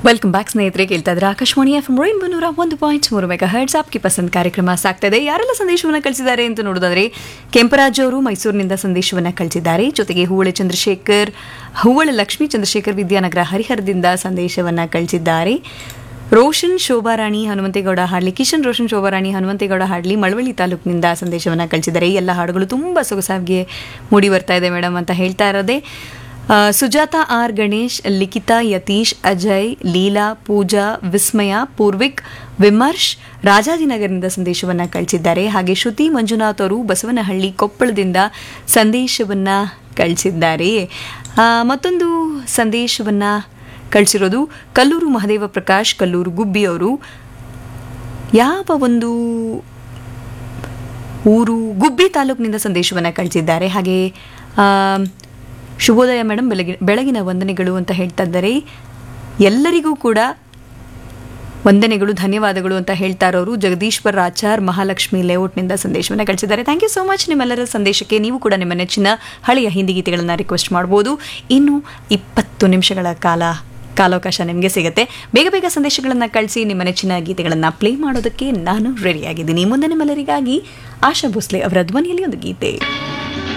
welcome back ಸ್ನೇಹಿತರೆ ಕೇಳ್ತಾ ಇದ್ರೆ ಆಕಾಶವಾಣಿ ಎಫ್ ರೈನ್ಬೋ ನೂರ ಒಂದು ಪಾಯಿಂಟ್ ಮೂರು ಮೆಗಾ ಹರ್ಟ್ಸ್ ಆಪ್ಗೆ ಪಸಂದ್ ಕಾರ್ಯಕ್ರಮ ಸಾಗ್ತಾ ಇದೆ ಯಾರೆಲ್ಲ ಸಂದೇಶವನ್ನು ಕಳಿಸಿದ್ದಾರೆ ಅಂತ ನೋಡೋದಾದ್ರೆ ಕೆಂಪರಾಜ್ ಅವರು ಮೈಸೂರಿನಿಂದ ಸಂದೇಶವನ್ನು ಕಳಿಸಿದ್ದಾರೆ ಜೊತೆಗೆ ಹೂವಳೆ ಚಂದ್ರಶೇಖರ್ ಹೂವಳೆ ಲಕ್ಷ್ಮೀ ಚಂದ್ರಶೇಖರ್ ವಿದ್ಯಾನಗರ ಹರಿಹರದಿಂದ ಸಂದೇಶವನ್ನು ಕಳಿಸಿದ್ದಾರೆ ರೋಷನ್ ಶೋಭಾರಾಣಿ ಹನುಮಂತೇಗೌಡ ಹಾಡ್ಲಿ ಕಿಶನ್ ರೋಷನ್ ಶೋಭಾರಾಣಿ ಹನುಮಂತೇಗೌಡ ಹಾಡ್ಲಿ ಮಳವಳ್ಳಿ ತಾಲೂಕಿನಿಂದ ಸಂದೇಶವನ್ನು ಕಳಿಸಿದ್ದಾರೆ ಈ ಎಲ್ಲ ಹಾಡುಗಳು ತುಂಬ ಸೊಗಸಾಗಿ ಮೂಡಿ ಬರ್ತಾ ಇದೆ ಮೇಡಮ್ ಅಂತ ಹೇಳ್ತಾ ಇರೋದೇ ಆ, ಸುಜಾತ ಆರ್ ಗಣೇಶ್ ಲಿಖಿತಾ ಯತೀಶ್ ಅಜಯ್ ಲೀಲಾ ಪೂಜಾ ವಿಸ್ಮಯ ಪೂರ್ವಿಕ್ ವಿಮರ್ಶ್ ರಾಜಾಜಿನಗರದಿಂದ ಸಂದೇಶವನ್ನು ಕಳಿಸಿದ್ದಾರೆ ಹಾಗೆ ಶ್ರುತಿ ಮಂಜುನಾಥ್ ಅವರು ಬಸವನಹಳ್ಳಿ ಕೊಪ್ಪಳದಿಂದ ಸಂದೇಶವನ್ನು ಕಳಿಸಿದ್ದಾರೆ ಆ, ಮತ್ತೊಂದು ಸಂದೇಶವನ್ನು ಕಳಿಸಿರೋದು ಕಲ್ಲೂರು ಮಹದೇವ ಪ್ರಕಾಶ್ ಕಲ್ಲೂರು ಗುಬ್ಬಿ ಅವರು ಯಾವ ಒಂದು ಊರು ಗುಬ್ಬಿ ತಾಲೂಕಿನಿಂದ ಸಂದೇಶವನ್ನು ಕಳಿಸಿದ್ದಾರೆ ಹಾಗೆ ಆ, ಶುಭೋದಯ ಮೇಡಮ್ ಬೆಳಗಿ ಬೆಳಗಿನ ವಂದನೆಗಳು ಅಂತ ಹೇಳ್ತಾ ಇದ್ದಾರೆ ಎಲ್ಲರಿಗೂ ಕೂಡ ವಂದನೆಗಳು ಧನ್ಯವಾದಗಳು ಅಂತ ಹೇಳ್ತಾ ಇರೋರು ಜಗದೀಶ್ವರ್ ಆಚಾರ್ ಮಹಾಲಕ್ಷ್ಮಿ ಲೇಔಟ್ನಿಂದ ಸಂದೇಶವನ್ನು ಕಳಿಸಿದ್ದಾರೆ ಥ್ಯಾಂಕ್ ಯು ಸೋ ಮಚ್ ನಿಮ್ಮೆಲ್ಲರ ಸಂದೇಶಕ್ಕೆ ನೀವು ಕೂಡ ನಿಮ್ಮ ನೆಚ್ಚಿನ ಹಳೆಯ ಹಿಂದಿ ಗೀತೆಗಳನ್ನು ರಿಕ್ವೆಸ್ಟ್ ಮಾಡ್ಬೋದು ಇನ್ನು ಇಪ್ಪತ್ತು ನಿಮಿಷಗಳ ಕಾಲ ಕಾಲಾವಕಾಶ ನಿಮಗೆ ಸಿಗುತ್ತೆ ಬೇಗ ಬೇಗ ಸಂದೇಶಗಳನ್ನು ಕಳಿಸಿ ನಿಮ್ಮ ನೆಚ್ಚಿನ ಗೀತೆಗಳನ್ನು ಪ್ಲೇ ಮಾಡೋದಕ್ಕೆ ನಾನು ರೆಡಿಯಾಗಿದ್ದೀನಿ ಮುಂದೆ ನಿಮ್ಮೆಲ್ಲರಿಗಾಗಿ ಆಶಾ ಭೋಸ್ಲೆ ಅವರ ಧ್ವನಿಯಲ್ಲಿ ಒಂದು ಗೀತೆ